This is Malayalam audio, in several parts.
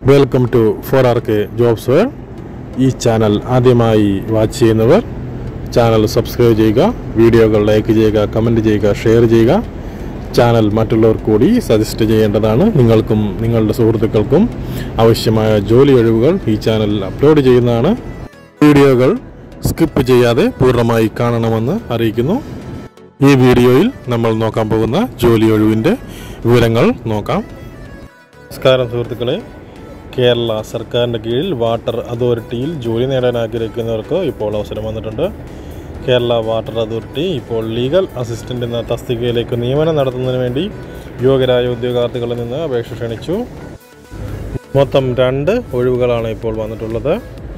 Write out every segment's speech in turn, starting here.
welcome to four R K jobs where ഈ ചാനൽ ആദ്യമായി വാച്ച് ചെയ്യുന്നവർ ചാനൽ സബ്സ്ക്രൈബ് ചെയ്യുക വീഡിയോകൾ ലൈക്ക് ചെയ്യുക കമൻറ്റ് ചെയ്യുക ഷെയർ ചെയ്യുക ചാനൽ മറ്റുള്ളവർ കൂടി സജസ്റ്റ് ചെയ്യേണ്ടതാണ് നിങ്ങൾക്കും നിങ്ങളുടെ സുഹൃത്തുക്കൾക്കും ആവശ്യമായ ജോലി ഒഴിവുകൾ ഈ ചാനലിൽ അപ്ലോഡ് ചെയ്യുന്നതാണ് വീഡിയോകൾ സ്കിപ്പ് ചെയ്യാതെ പൂർണ്ണമായി കാണണമെന്ന് അറിയിക്കുന്നു ഈ വീഡിയോയിൽ നമ്മൾ നോക്കാൻ പോകുന്ന ജോലി ഒഴിവിൻ്റെ വിവരങ്ങൾ നോക്കാം നമസ്കാരം സുഹൃത്തുക്കളെ കേരള സർക്കാരിൻ്റെ കീഴിൽ വാട്ടർ അതോറിറ്റിയിൽ ജോലി നേടാൻ ആഗ്രഹിക്കുന്നവർക്ക് ഇപ്പോൾ അവസരം വന്നിട്ടുണ്ട് കേരള വാട്ടർ അതോറിറ്റി ഇപ്പോൾ ലീഗൽ അസിസ്റ്റൻ്റ് എന്ന തസ്തികയിലേക്ക് നിയമനം നടത്തുന്നതിന് വേണ്ടി യോഗ്യരായ ഉദ്യോഗാർത്ഥികളിൽ നിന്ന് അപേക്ഷ ക്ഷണിച്ചു മൊത്തം രണ്ട് ഒഴിവുകളാണ് ഇപ്പോൾ വന്നിട്ടുള്ളത്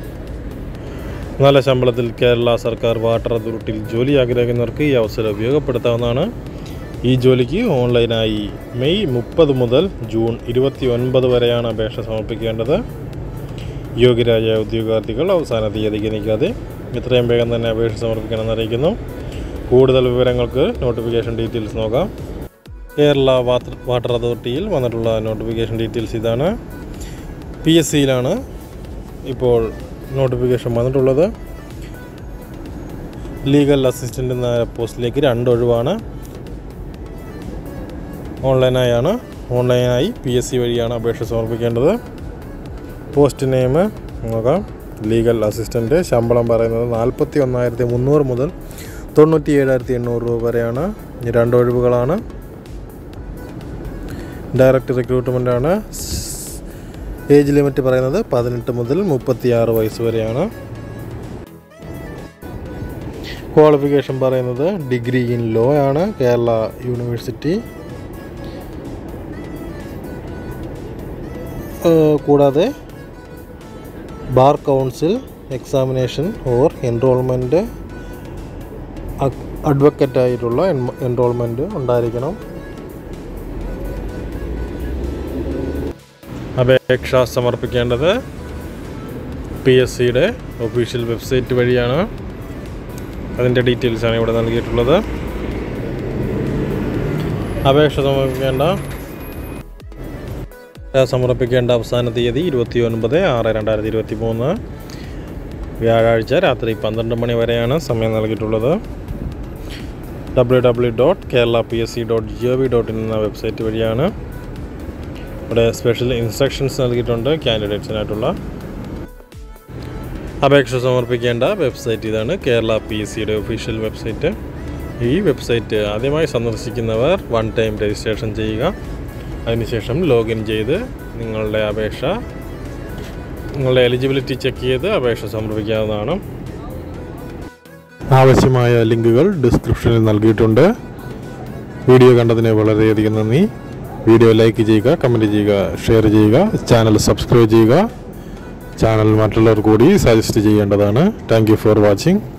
നല്ല ശമ്പളത്തിൽ കേരള സർക്കാർ വാട്ടർ അതോറിറ്റിയിൽ ജോലി ആഗ്രഹിക്കുന്നവർക്ക് ഈ അവസരം ഉപയോഗപ്പെടുത്താവുന്നതാണ് ഈ ജോലിക്ക് ഓൺലൈനായി മെയ് മുപ്പത് മുതൽ ജൂൺ ഇരുപത്തി ഒൻപത് വരെയാണ് അപേക്ഷ സമർപ്പിക്കേണ്ടത് യോഗ്യരായ ഉദ്യോഗാർത്ഥികൾ അവസാന തീയതിക്ക് നിൽക്കാതെ എത്രയും വേഗം തന്നെ അപേക്ഷ സമർപ്പിക്കണമെന്ന് അറിയിക്കുന്നു കൂടുതൽ വിവരങ്ങൾക്ക് നോട്ടിഫിക്കേഷൻ ഡീറ്റെയിൽസ് നോക്കാം കേരള വാട്ടർ വാട്ടർ അതോറിറ്റിയിൽ വന്നിട്ടുള്ള നോട്ടിഫിക്കേഷൻ ഡീറ്റെയിൽസ് ഇതാണ് പി എസ് സിയിലാണ് ഇപ്പോൾ നോട്ടിഫിക്കേഷൻ വന്നിട്ടുള്ളത് ലീഗൽ അസിസ്റ്റൻ്റ് എന്ന പോസ്റ്റിലേക്ക് രണ്ട് ഒഴിവാണ് ഓൺലൈനായാണ് ഓൺലൈനായി പി എസ് സി വഴിയാണ് അപേക്ഷ സമർപ്പിക്കേണ്ടത് പോസ്റ്റ് നെയിം നോക്കാം ലീഗൽ അസിസ്റ്റൻ്റ് ശമ്പളം പറയുന്നത് നാൽപ്പത്തി ഒന്നായിരത്തി മുന്നൂറ് മുതൽ തൊണ്ണൂറ്റി ഏഴായിരത്തി എണ്ണൂറ് രൂപ വരെയാണ് ഈ രണ്ട് ഒഴിവുകളാണ് ഡയറക്റ്റ് റിക്രൂട്ട്മെൻ്റ് ആണ് ഏജ് ലിമിറ്റ് പറയുന്നത് പതിനെട്ട് മുതൽ മുപ്പത്തി ആറ് വയസ്സ് വരെയാണ് ക്വാളിഫിക്കേഷൻ പറയുന്നത് ഡിഗ്രി ഇൻ ലോ ആണ് കേരള യൂണിവേഴ്സിറ്റി ഏഹ് കൂടാതെ bar council examination or enrolment advocate ആയിട്ടുള്ള എൻറോൾമെൻറ്റ് ഉണ്ടായിരിക്കണം അപേക്ഷ സമർപ്പിക്കേണ്ടത് പി എസ് സിയുടെ ഒഫീഷ്യൽ വെബ്സൈറ്റ് വഴിയാണ് അതിൻ്റെ ഡീറ്റെയിൽസാണ് ഇവിടെ നൽകിയിട്ടുള്ളത് അപേക്ഷ സമർപ്പിക്കേണ്ട സമർപ്പിക്കേണ്ട അവസാന തീയതി ഇരുപത്തി ഒൻപത് ആറ് രണ്ടായിരത്തി ഇരുപത്തി മൂന്ന് വ്യാഴാഴ്ച രാത്രി പന്ത്രണ്ട് മണി വരെയാണ് സമയം നൽകിയിട്ടുള്ളത് W W dot Kerala P S C dot G O V dot in എന്ന വെബ്സൈറ്റ് വഴിയാണ് ഇവിടെ സ്പെഷ്യൽ ഇൻസ്ട്രക്ഷൻസ് നൽകിയിട്ടുണ്ട് കാൻഡിഡേറ്റ്സിനായിട്ടുള്ള അപേക്ഷ സമർപ്പിക്കേണ്ട വെബ്സൈറ്റ് ഇതാണ് കേരള പി എസ് സിയുടെ ഒഫീഷ്യൽ വെബ്സൈറ്റ് ഈ വെബ്സൈറ്റ് ആദ്യമായി സന്ദർശിക്കുന്നവർ വൺ ടൈം രജിസ്ട്രേഷൻ ചെയ്യുക അതിനുശേഷം ലോഗിൻ ചെയ്ത് നിങ്ങളുടെ അപേക്ഷ നിങ്ങളുടെ എലിജിബിലിറ്റി ചെക്ക് ചെയ്ത് അപേക്ഷ സമർപ്പിക്കാവുന്നതാണ് ആവശ്യമായ ലിങ്കുകൾ ഡിസ്ക്രിപ്ഷനിൽ നൽകിയിട്ടുണ്ട് വീഡിയോ കണ്ടതിന് വളരെയധികം നന്ദി വീഡിയോ ലൈക്ക് ചെയ്യുക കമൻറ്റ് ചെയ്യുക ഷെയർ ചെയ്യുക ചാനൽ സബ്സ്ക്രൈബ് ചെയ്യുക ചാനൽ മറ്റുള്ളവർ കൂടി സജസ്റ്റ് ചെയ്യേണ്ടതാണ് താങ്ക് യു ഫോർ വാച്ചിങ്